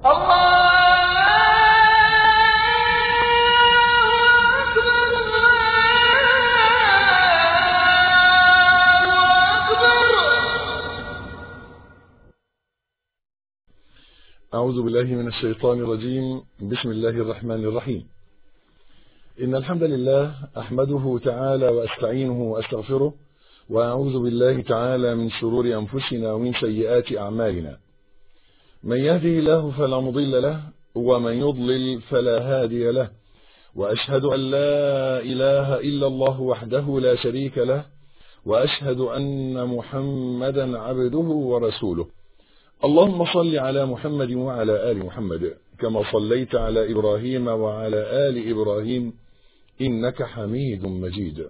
أعوذ بالله من الشيطان الرجيم بسم الله الرحمن الرحيم إن الحمد لله أحمده تعالى وأستعينه وأستغفره وأعوذ بالله تعالى من شرور أنفسنا ومن سيئات أعمالنا من يهده الله فلا مضل له ومن يضلل فلا هادي له وأشهد أن لا إله إلا الله وحده لا شريك له وأشهد أن محمدا عبده ورسوله اللهم صل على محمد وعلى آل محمد كما صليت على إبراهيم وعلى آل إبراهيم إنك حميد مجيد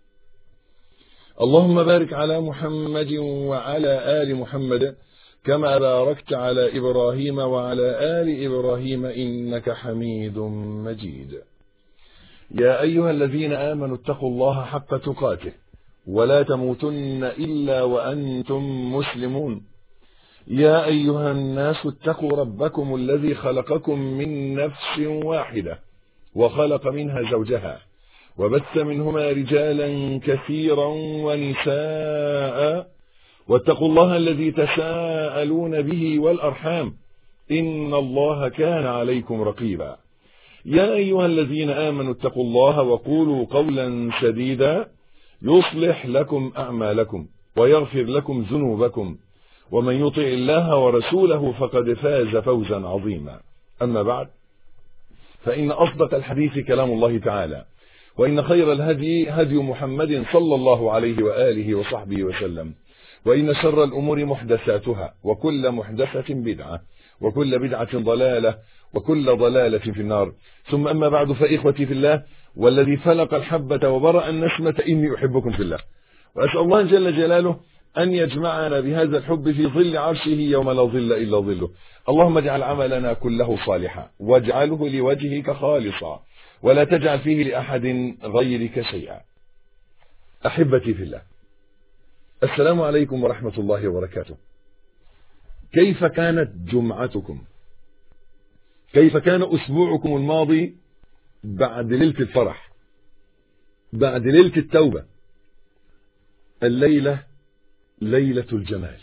اللهم بارك على محمد وعلى آل محمد كما باركت على إبراهيم وعلى آل إبراهيم إنك حميد مجيد يا أيها الذين آمنوا اتقوا الله حق تقاته ولا تموتن إلا وأنتم مسلمون يا أيها الناس اتقوا ربكم الذي خلقكم من نفس واحدة وخلق منها زوجها وبث منهما رجالا كثيرا ونساء واتقوا الله الذي تساءلون به والأرحام إن الله كان عليكم رقيبا يا أيها الذين آمنوا اتقوا الله وقولوا قولا سديدا يصلح لكم أعمالكم ويغفر لكم ذنوبكم ومن يطع الله ورسوله فقد فاز فوزا عظيما أما بعد فإن أصدق الحديث كلام الله تعالى وإن خير الهدي هدي محمد صلى الله عليه وآله وصحبه وسلم وإن شر الأمور محدثاتها وكل محدثة بدعة وكل بدعة ضلالة وكل ضلالة في النار ثم أما بعد فإخوتي في الله والذي فلق الحبة وبرأ النسمة إني أحبكم في الله وأسأل الله جل جلاله أن يجمعنا بهذا الحب في ظل عرشه يوم لا ظل إلا ظله اللهم اجعل عملنا كله صالحا واجعله لوجهك خالصا ولا تجعل فيه لأحد غيرك شيئا أحبتي في الله السلام عليكم ورحمة الله وبركاته كيف كانت جمعتكم كيف كان أسبوعكم الماضي بعد ليلة الفرح بعد ليلة التوبة الليلة ليلة الجمال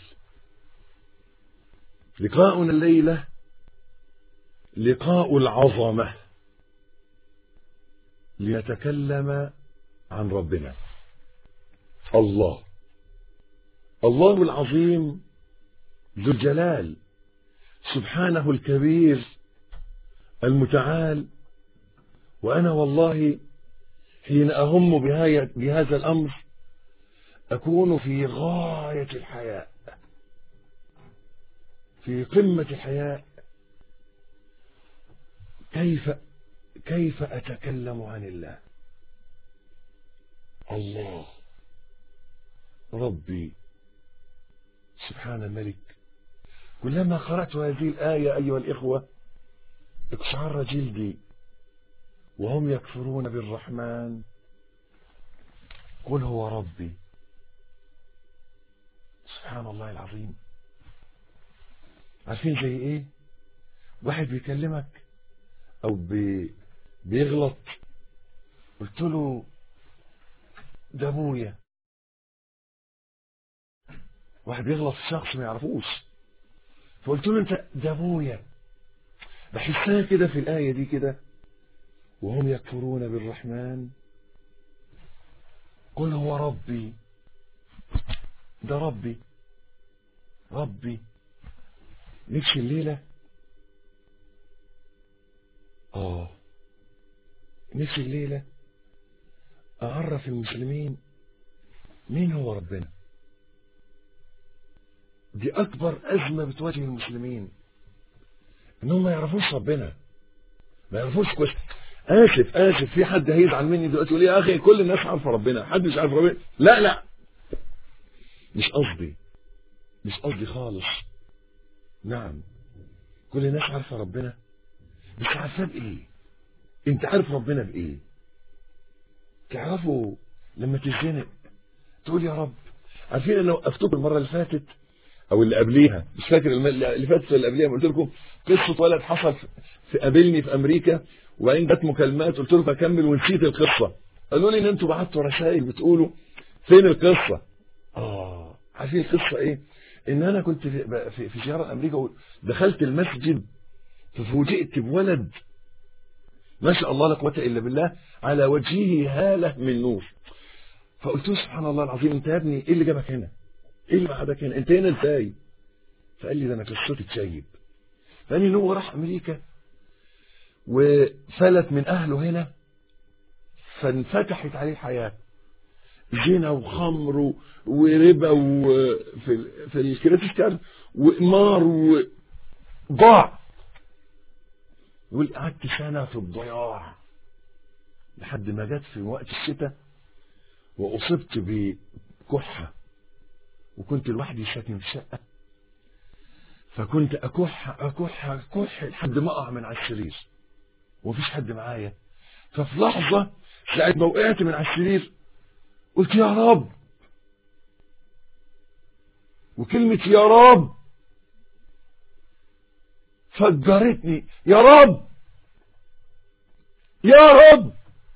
لقاؤنا الليلة لقاء العظمة لنتكلم عن ربنا الله الله العظيم ذو الجلال سبحانه الكبير المتعال وأنا والله حين أهم بهذا الأمر أكون في غاية الحياء في قمة الحياء كيف كيف أتكلم عن الله الله ربي سبحان الملك كلما قرأت هذه الآية أيها الإخوة اقشعر جلدي وهم يكفرون بالرحمن قل هو ربي سبحان الله العظيم عارفين زي ايه واحد بيكلمك او بي بيغلط قلت له ده ابويا واحد بيغلط في شخص ما يعرفوش فقلت له انت ده ابويا بحسها كده في الايه دي كده وهم يكفرون بالرحمن قل هو ربي ده ربي ربي نفسي الليلة اه نفسي الليلة أعرف المسلمين مين هو ربنا دي أكبر أزمة بتواجه المسلمين إنهم ما يعرفوش ربنا ما يعرفوش كويس آسف آسف في حد هيزعل مني دلوقتي يقول يا أخي كل الناس عارفة ربنا حد مش عارف ربنا لا لا مش قصدي مش قصدي خالص نعم كل الناس عارفة ربنا بس عارفاه بإيه انت عارف ربنا بإيه تعرفوا لما تزنق تقول يا رب عارفين انا وقفتكم المرة اللي فاتت او اللي قبليها مش فاكر الم- اللي فاتت اللي قبليها قلت لكم قصه ولد حصل في- في قابلني في امريكا وبعدين جت مكالمات قلت لكم اكمل ونسيت القصه قالوا لي ان انتوا بعتوا رسائل بتقولوا فين القصه اه عارفين القصه ايه ان انا كنت في في, في زياره امريكا ودخلت المسجد ففوجئت بولد ما شاء الله لا قوه الا بالله على وجهه هاله من نور فقلت له سبحان الله العظيم انت يا ابني ايه اللي جابك هنا؟ ايه اللي قعدك هنا؟ انت هنا ازاي؟ فقال لي ده انا قصتي تشيب فقال لي ان هو راح امريكا وفلت من اهله هنا فانفتحت عليه الحياه زنا وخمر و- وربا وفي ال- في الكريدت كارد وقمار وضاع يقول قعدت سنه في الضياع لحد ما جت في وقت الشتاء واصبت بكحه وكنت لوحدي ساكن في شقه فكنت اكح اكح اكح لحد ما اقع من على السرير ومفيش حد معايا ففي لحظه ساعه ما وقعت من على السرير قلت يا رب وكلمة يا رب فجرتني يا رب يا رب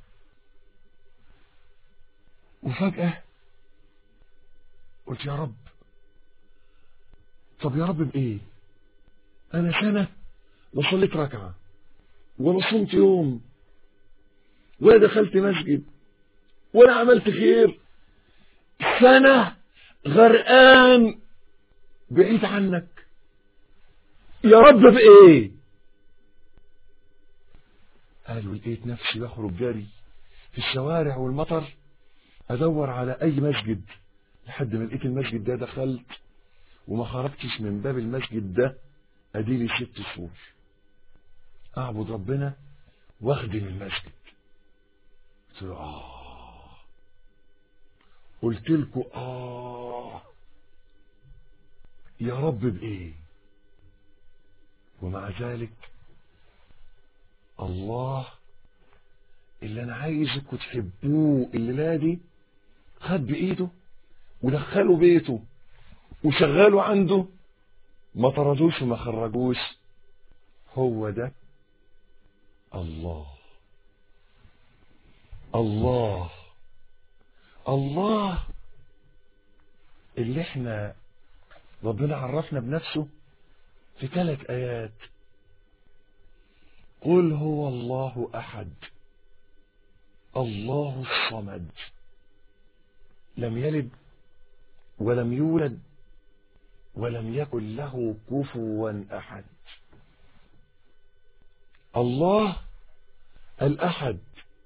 وفجأة قلت يا رب طب يا رب بإيه أنا سنة لا صليت ركعة ولا صمت يوم ولا دخلت مسجد ولا عملت خير سنة غرقان بعيد عنك يا رب بإيه قالوا لقيت نفسي بخرج جري في الشوارع والمطر ادور على اي مسجد لحد ما لقيت المسجد ده دخلت وما خرجتش من باب المسجد ده اديلي ست شهور اعبد ربنا واخدم المسجد قلت له اه قلت لكم اه يا رب بايه ومع ذلك الله اللي انا عايزكم تحبوه الليله دي خد بايده ودخله بيته وشغله عنده ما طردوش وما خرجوش هو ده الله الله الله اللي احنا ربنا عرفنا بنفسه في ثلاث ايات قل هو الله احد الله الصمد لم يلد ولم يولد ولم يكن له كفوا احد الله الاحد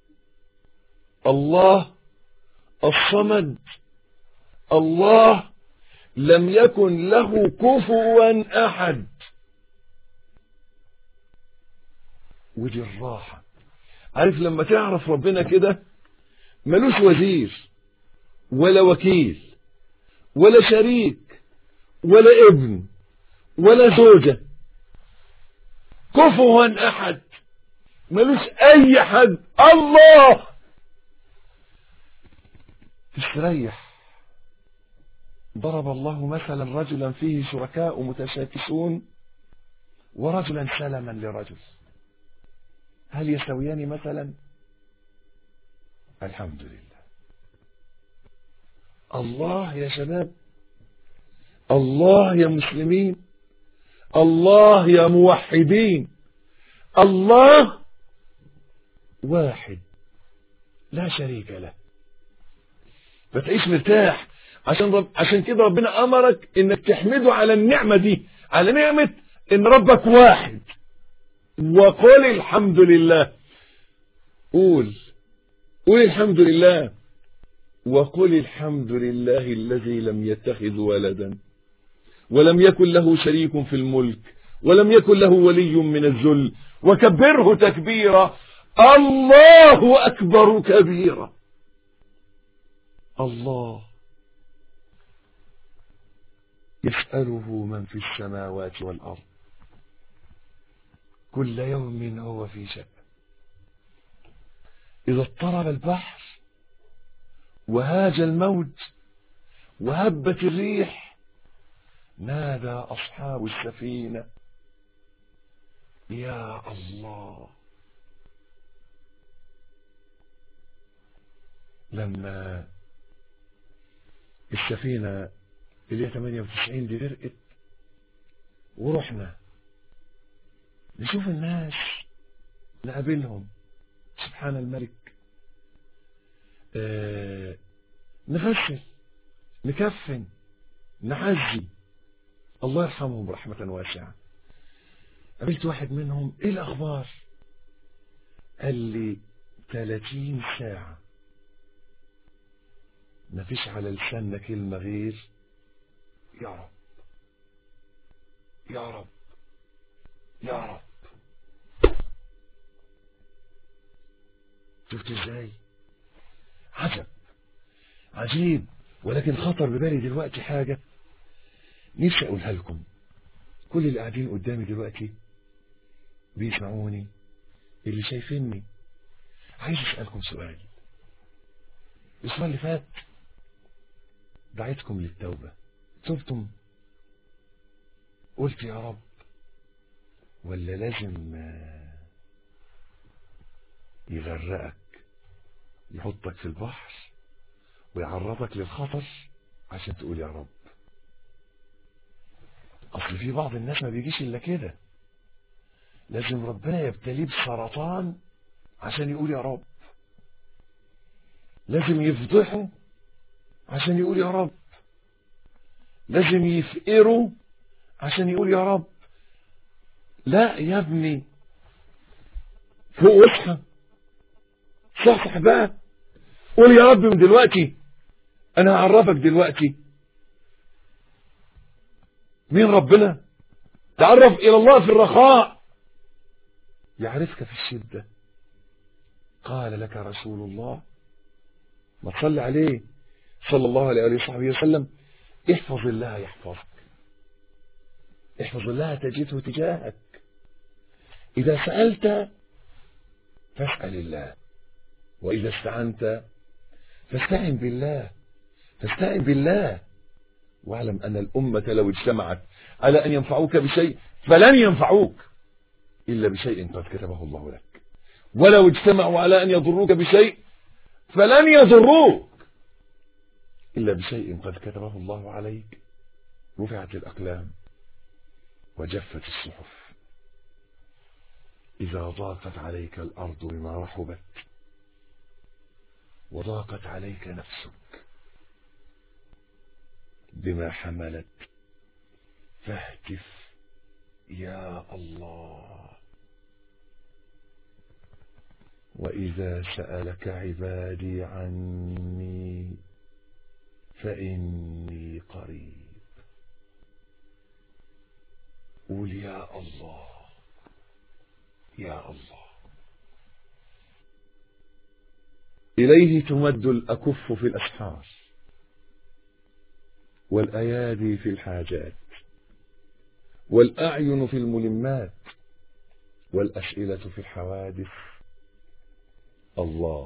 الله الصمد الله لم يكن له كفوا احد ودي الراحه عارف لما تعرف ربنا كده ملوش وزير ولا وكيل ولا شريك ولا ابن ولا زوجة كفوا أحد ملوش أي حد الله تستريح ضرب الله مثلا رجلا فيه شركاء متشاكسون ورجلا سلما لرجل هل يستويان مثلا الحمد لله الله يا شباب الله يا مسلمين الله يا موحدين الله واحد لا شريك له فتعيش مرتاح عشان رب عشان كده ربنا امرك انك تحمده على النعمه دي على نعمه ان ربك واحد وقل الحمد لله قول قول الحمد لله وقل الحمد لله الذي لم يتخذ ولدا ولم يكن له شريك في الملك ولم يكن له ولي من الذل وكبره تكبيرا الله اكبر كبيرا الله يسأله من في السماوات والأرض كل يوم هو في شأن إذا اضطرب البحر وهاج الموج وهبت الريح نادى أصحاب السفينة يا الله لما السفينة اللي هي 98 دي غرقت ورحنا نشوف الناس نقابلهم سبحان الملك آه نغسل نكفن نعزي الله يرحمهم رحمة واسعة قابلت واحد منهم ايه الاخبار قال لي 30 ساعة مفيش على لساننا كلمة غير يا رب يا رب يا رب شفت ازاي عجب عجيب ولكن خطر ببالي دلوقتي حاجة نفسي اقولها لكم كل اللي قاعدين قدامي دلوقتي بيسمعوني اللي شايفيني عايز اسألكم سؤال الاسبوع اللي فات دعيتكم للتوبة تبتم قلت يا رب ولا لازم يغرقك يحطك في البحر ويعرضك للخطر عشان تقول يا رب اصل في بعض الناس ما بيجيش الا كده لازم ربنا يبتليه بسرطان عشان يقول يا رب لازم يفضحه عشان يقول يا رب لازم يفقره عشان يقول يا رب لا يا ابني فوق واصحى صحصح بقى قول يا رب من دلوقتي انا هعرفك دلوقتي مين ربنا تعرف الى الله في الرخاء يعرفك في الشدة قال لك رسول الله ما تصلي عليه صلى الله عليه وصحبه وسلم احفظ الله يحفظك احفظ الله تجده تجاهك إذا سألت فاسأل الله وإذا استعنت فاستعن بالله فاستعن بالله واعلم أن الأمة لو اجتمعت على أن ينفعوك بشيء فلن ينفعوك إلا بشيء قد كتبه الله لك ولو اجتمعوا على أن يضروك بشيء فلن يضروك إلا بشيء قد كتبه الله عليك رفعت الأقلام وجفت الصحف إذا ضاقت عليك الأرض بما رحبت وضاقت عليك نفسك بما حملت فاهتف يا الله وإذا سألك عبادي عني فإني قريب قول يا الله يا الله إليه تمد الأكف في الأسحار والأيادي في الحاجات والأعين في الملمات والأسئلة في الحوادث الله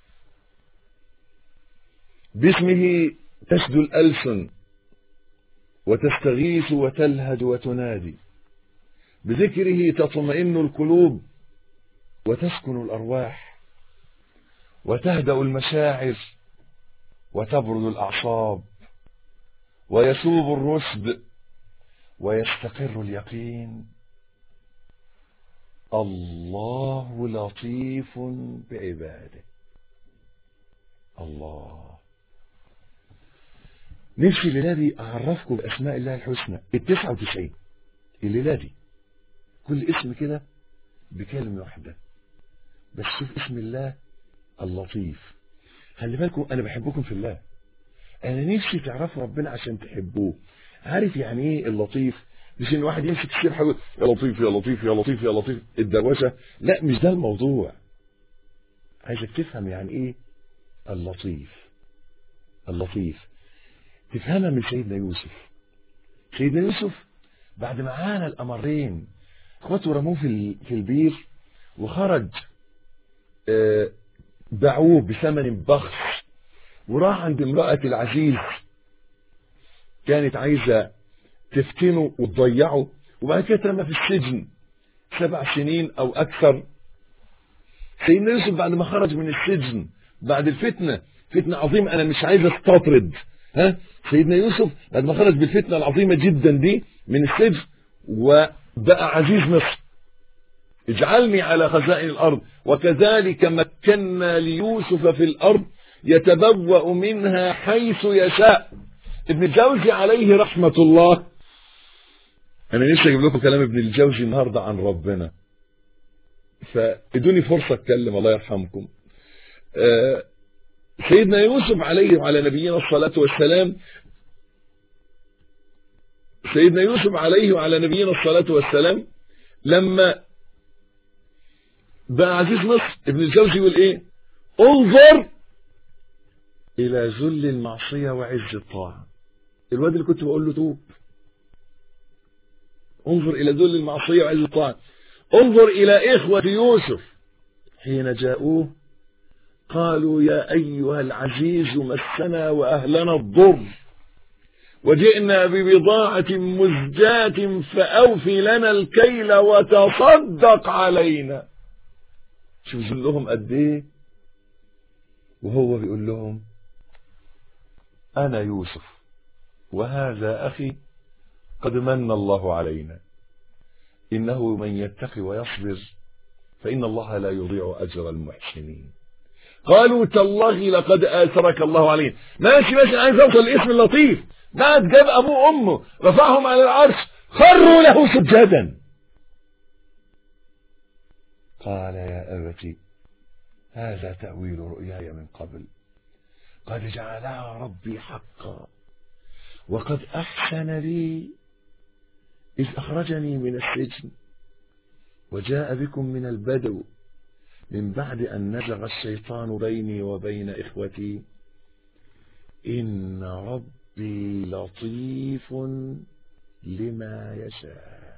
باسمه تشدو الألسن وتستغيث وتلهج وتنادي بذكره تطمئن القلوب وتسكن الأرواح وتهدأ المشاعر وتبرد الأعصاب ويسوب الرشد ويستقر اليقين الله لطيف بعباده الله نفسي الليلة دي أعرفكم بأسماء الله الحسنى التسعة وتسعين الليلة دي كل اسم كده بكلمة واحدة بس شوف اسم الله اللطيف خلي بالكم أنا بحبكم في الله أنا نفسي تعرفوا ربنا عشان تحبوه عارف يعني إيه اللطيف مش إن واحد يمسك السبحة يقول يا لطيف يا لطيف يا لطيف يا لطيف الدروشة لا مش ده الموضوع عايزك تفهم يعني إيه اللطيف اللطيف تفهمها من سيدنا يوسف سيدنا يوسف بعد ما عانى الأمرين اخواته رموه في في البير وخرج باعوه بثمن بخس وراح عند امرأة العزيز كانت عايزة تفتنه وتضيعه وبعد كده ترمى في السجن سبع سنين او اكثر سيدنا يوسف بعد ما خرج من السجن بعد الفتنه فتنه عظيمه انا مش عايز استطرد ها سيدنا يوسف بعد ما خرج بالفتنه العظيمه جدا دي من السجن وبقى عزيز مصر اجعلني على خزائن الارض وكذلك مكنا ليوسف في الارض يتبوأ منها حيث يشاء ابن الجوزي عليه رحمة الله انا نفسي اجيب لكم كلام ابن الجوزي النهارده عن ربنا فادوني فرصه اتكلم الله يرحمكم آه سيدنا يوسف عليه وعلى نبينا الصلاه والسلام سيدنا يوسف عليه وعلى نبينا الصلاه والسلام لما بقى عزيز مصر ابن الجوزي يقول ايه انظر الى ذل المعصيه وعز الطاعه الواد اللي كنت بقول له توب انظر إلى ذل المعصية وعز الطاعة انظر إلى إخوة يوسف حين جاءوه قالوا يا أيها العزيز مسنا وأهلنا الضر وجئنا ببضاعة مزجاة فأوفي لنا الكيل وتصدق علينا شوف ذلهم قد ايه وهو بيقول لهم أنا يوسف وهذا أخي قد من الله علينا إنه من يتقي ويصبر فإن الله لا يضيع أجر المحسنين قالوا تالله لقد آثرك الله علينا ماشي ماشي عايز أوصل لاسم اللطيف بعد جاب أبوه وأمه رفعهم على العرش خروا له سجدا قال يا أبتي هذا تأويل رؤياي من قبل قد جعلها ربي حقا وقد أحسن لي إذ أخرجني من السجن وجاء بكم من البدو من بعد أن نزغ الشيطان بيني وبين إخوتي إن ربي لطيف لما يشاء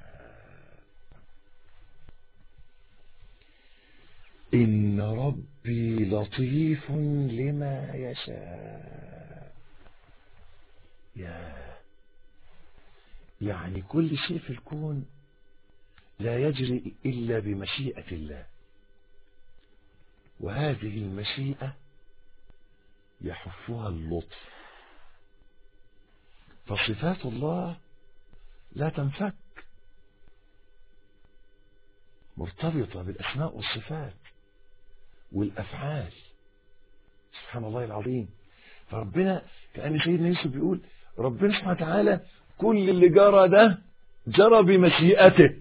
إن ربي لطيف لما يشاء يا يعني كل شيء في الكون لا يجري إلا بمشيئة الله وهذه المشيئة يحفها اللطف فصفات الله لا تنفك مرتبطة بالأسماء والصفات والأفعال سبحان الله العظيم فربنا كأن سيدنا يوسف بيقول ربنا سبحانه وتعالى كل اللي جرى ده جرى بمشيئته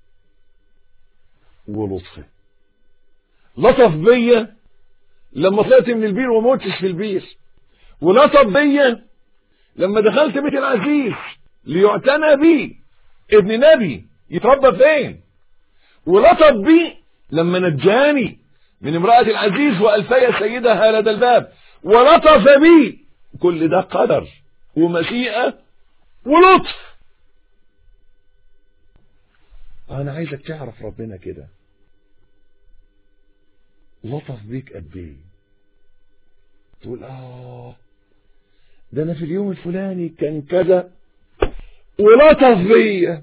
ولطفه لطف بيا لما طلعت من البير وموتش في البير ولطف بيا لما دخلت بيت العزيز ليعتنى بي ابن نبي يتربى فين ولطف بي لما نجاني من امرأة العزيز وألفي سيدها لدى الباب ولطف بي كل ده قدر ومشيئة ولطف انا عايزك تعرف ربنا كده لطف بيك قد ايه تقول اه ده انا في اليوم الفلاني كان كذا ولطف بيا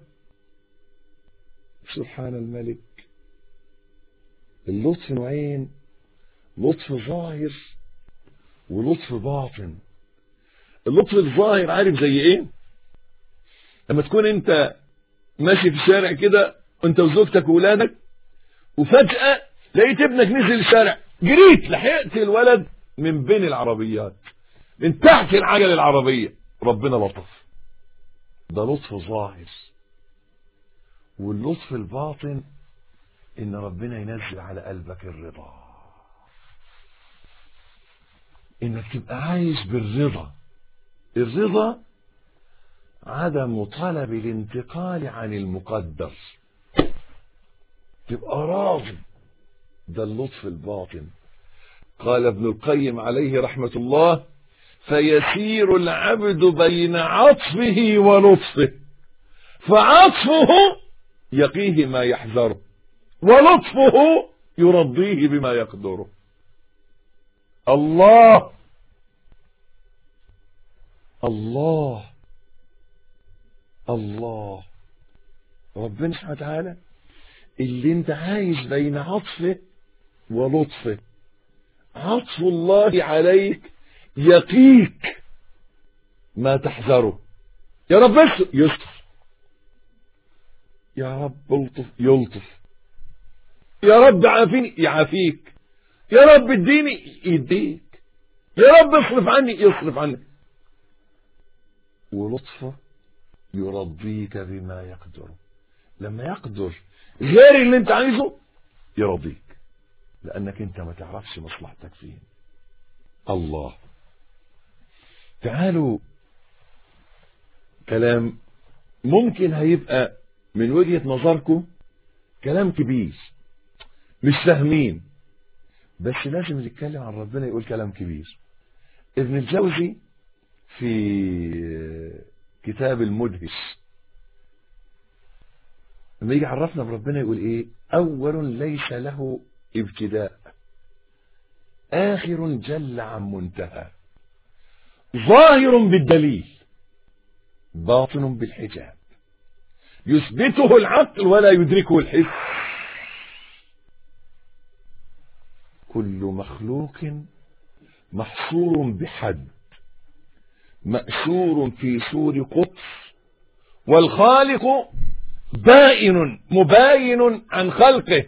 سبحان الملك اللطف نوعين لطف ظاهر ولطف باطن اللطف الظاهر عارف زي ايه لما تكون انت ماشي في الشارع كده انت وزوجتك واولادك وفجأة لقيت ابنك نزل الشارع جريت لحقت الولد من بين العربيات من تحت العجل العربية ربنا لطف ده لطف ظاهر واللطف الباطن ان ربنا ينزل على قلبك الرضا انك تبقى عايش بالرضا الرضا عدم طلب الانتقال عن المقدر تبقى راضي ده اللطف الباطن قال ابن القيم عليه رحمة الله فيسير العبد بين عطفه ولطفه فعطفه يقيه ما يحذره ولطفه يرضيه بما يقدره الله الله الله ربنا سبحانه وتعالى اللي انت عايش بين عطفه ولطفه عطف الله عليك يقيك ما تحذره يا رب استر يستر يا رب الطف يلطف يا رب عافيني يعافيك يا رب اديني يديك يا رب اصرف عني يصرف عنك ولطفه يرضيك بما يقدر لما يقدر غير اللي انت عايزه يرضيك لانك انت ما تعرفش مصلحتك فين الله تعالوا كلام ممكن هيبقى من وجهة نظركم كلام كبير مش فاهمين بس لازم نتكلم عن ربنا يقول كلام كبير ابن الجوزي في كتاب المدهش لما يجي عرفنا بربنا يقول ايه اول ليس له ابتداء اخر جل عن منتهى ظاهر بالدليل باطن بالحجاب يثبته العقل ولا يدركه الحس كل مخلوق محصور بحد مأسور في سور قطس والخالق بائن مباين عن خلقه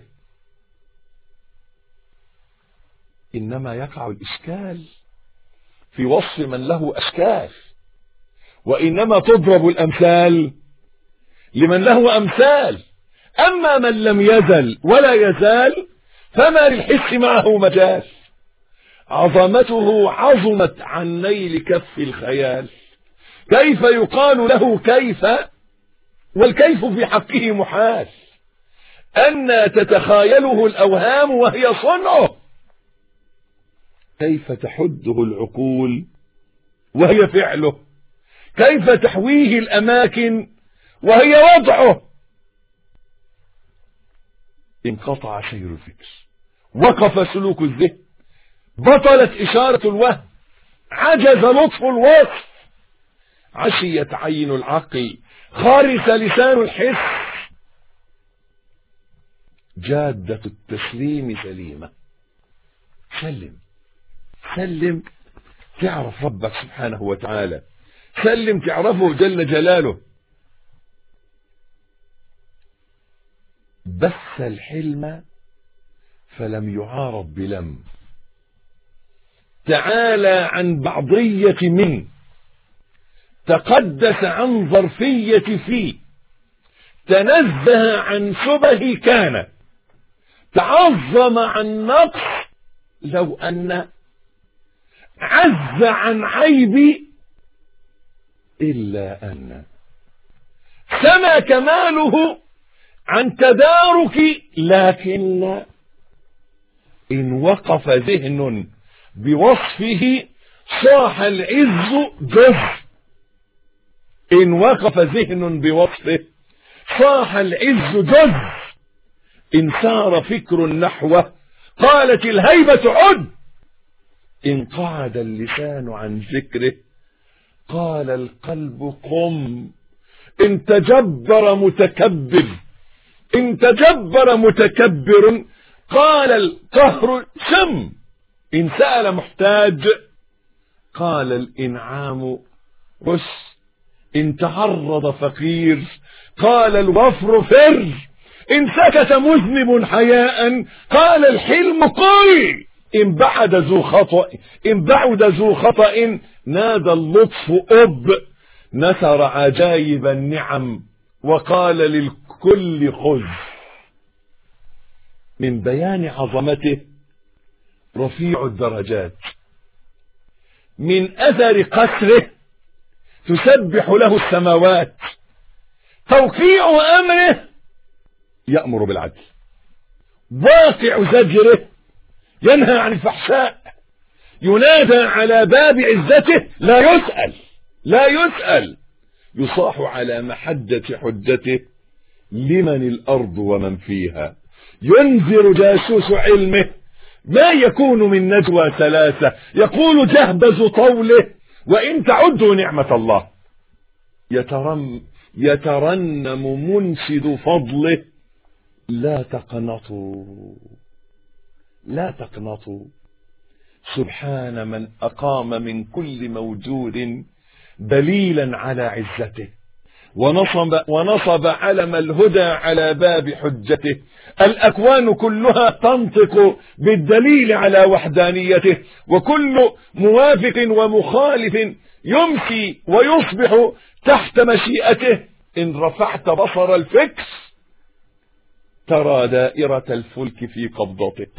إنما يقع الإشكال في وصف من له أشكال وإنما تضرب الأمثال لمن له أمثال أما من لم يزل ولا يزال فما للحس معه مجال عظمته عظمت عن نيل كف الخيال كيف يقال له كيف والكيف في حقه محال أن تتخايله الأوهام وهي صنعه كيف تحده العقول وهي فعله كيف تحويه الأماكن وهي وضعه انقطع سير الفكر وقف سلوك الذهن بطلت إشارة الوهم عجز لطف الوصف عشيت عين العقل خارس لسان الحس جادة التسليم سليمة سلم سلم تعرف ربك سبحانه وتعالى سلم تعرفه جل جلاله بث الحلم فلم يعارض بلم تعالى عن بعضية من تقدس عن ظرفية في تنزه عن شبه كان تعظم عن نقص لو أن عز عن عيب إلا أن سما كماله عن تدارك لكن إن وقف ذهن بوصفه صاح العز جزء إن وقف ذهن بوصفه صاح العز جزء إن سار فكر نحوه قالت الهيبة عد إن قعد اللسان عن ذكره قال القلب قم إن تجبر متكبر إن تجبر متكبر قال القهر سم إن سأل محتاج قال الإنعام غش إن تعرض فقير قال الوفر فر إن سكت مذنب حياء قال الحلم قل إن بعد ذو خطأ إن بعد ذو خطأ نادى اللطف أب نثر عجايب النعم وقال للكل خذ من بيان عظمته رفيع الدرجات من أثر قسره تسبح له السماوات توقيع أمره يأمر بالعدل واقع زجره ينهى عن الفحشاء ينادى على باب عزته لا يسأل لا يسأل يصاح على محجة حجته لمن الأرض ومن فيها ينذر جاسوس علمه ما يكون من نجوى ثلاثة يقول جهبز طوله وإن تعدوا نعمة الله يترم يترنم منشد فضله لا تقنطوا لا تقنطوا سبحان من أقام من كل موجود دليلا على عزته ونصب, ونصب علم الهدى على باب حجته الأكوان كلها تنطق بالدليل على وحدانيته وكل موافق ومخالف يمسي ويصبح تحت مشيئته إن رفعت بصر الفكس ترى دائرة الفلك في قبضته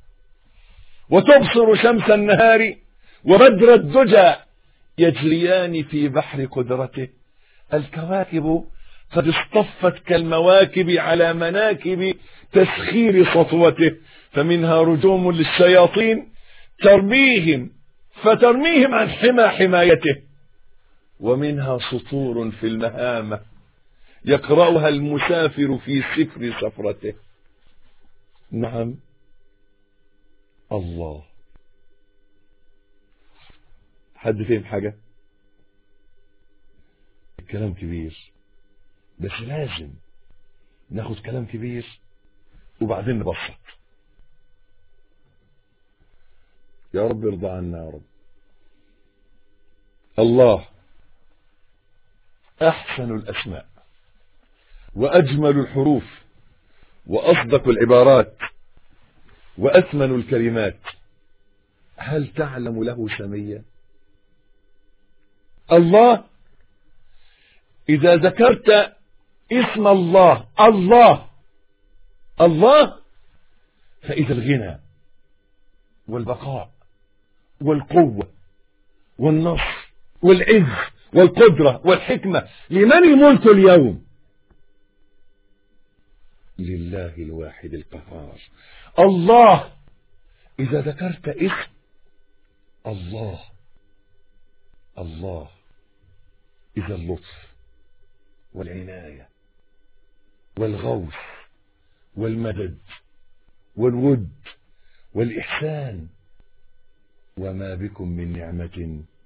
وتبصر شمس النهار وبدر الدجى يجريان في بحر قدرته الكواكب قد اصطفت كالمواكب على مناكب تسخير سطوته فمنها رجوم للشياطين ترميهم فترميهم عن حمى حمايته ومنها سطور في المهامة يقرأها المسافر في سفر سفرته نعم الله حد فهم حاجة الكلام كبير بس لازم ناخد كلام كبير وبعدين نبسط يا رب ارضى عنا يا رب الله احسن الاسماء واجمل الحروف واصدق العبارات واثمن الكلمات هل تعلم له سميا الله اذا ذكرت اسم الله الله الله فاذا الغنى والبقاء والقوة والنصر والعز والقدرة والحكمة لمن الملك اليوم لله الواحد القهار الله إذا ذكرت اسم الله الله إذا اللطف والعناية والغوث والمدد والود والإحسان وما بكم من نعمة